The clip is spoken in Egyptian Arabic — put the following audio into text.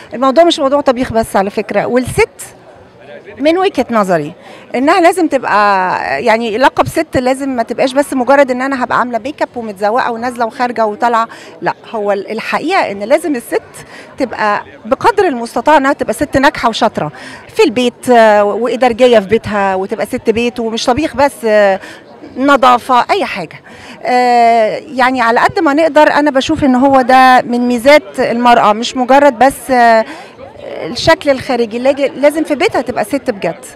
الموضوع مش موضوع طبيخ بس على فكره والست من وجهه نظري انها لازم تبقى يعني لقب ست لازم ما تبقاش بس مجرد ان انا هبقى عامله ميك اب ومتزوقه ونازله وخارجه وطالعه لا هو الحقيقه ان لازم الست تبقى بقدر المستطاع انها تبقى ست ناجحه وشاطره في البيت آه، وادارجيه في بيتها وتبقى ست بيت ومش طبيخ بس آه، نظافه اي حاجه آه، يعني على قد ما نقدر انا بشوف ان هو ده من ميزات المراه مش مجرد بس آه، الشكل الخارجي لاج- لازم في بيتها تبقى ست بجد